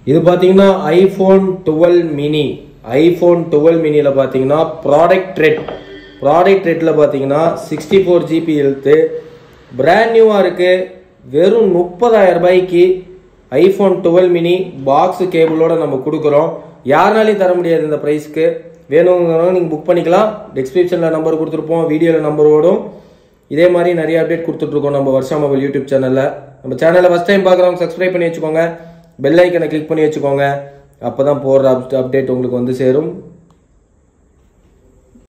இது பார்த்தீங்கன்னா iPhone twelve mini iPhone twelve மினியில் பார்த்தீங்கன்னா ப்ராடக்ட் ரேட் ப்ராடக்ட் ரேட்டில் பார்த்தீங்கன்னா சிக்ஸ்டி ஃபோர் ஜிபி எழுத்து பிராண்ட் நியூவாக இருக்குது வெறும் முப்பதாயிரம் ரூபாய்க்கு ஐஃபோன் டுவெல் மினி பாக்ஸ் கேபிளோட நம்ம கொடுக்குறோம் யாருனாலையும் தர முடியாது இந்த ப்ரைஸ்க்கு வேணுங்கிறவங்க நீங்கள் புக் பண்ணிக்கலாம் டிஸ்கிரிப்ஷனில் நம்பர் கொடுத்துருப்போம் வீடியோவில் நம்பர் ஓடும் இதே மாதிரி நிறைய அப்டேட் கொடுத்துட்ருக்கோம் நம்ம வருஷா மொபைல் யூடியூப் சேனலில் நம்ம சேனலை ஃபஸ்ட் டைம் பார்க்குறவங்க சப்ஸ்கிரைப் பண்ணி வச்சுக்கோங்க பெல் ஐக்கனை கிளிக் பண்ணி வச்சுக்கோங்க அப்போ தான் போடுற அப்டேட் உங்களுக்கு வந்து சேரும்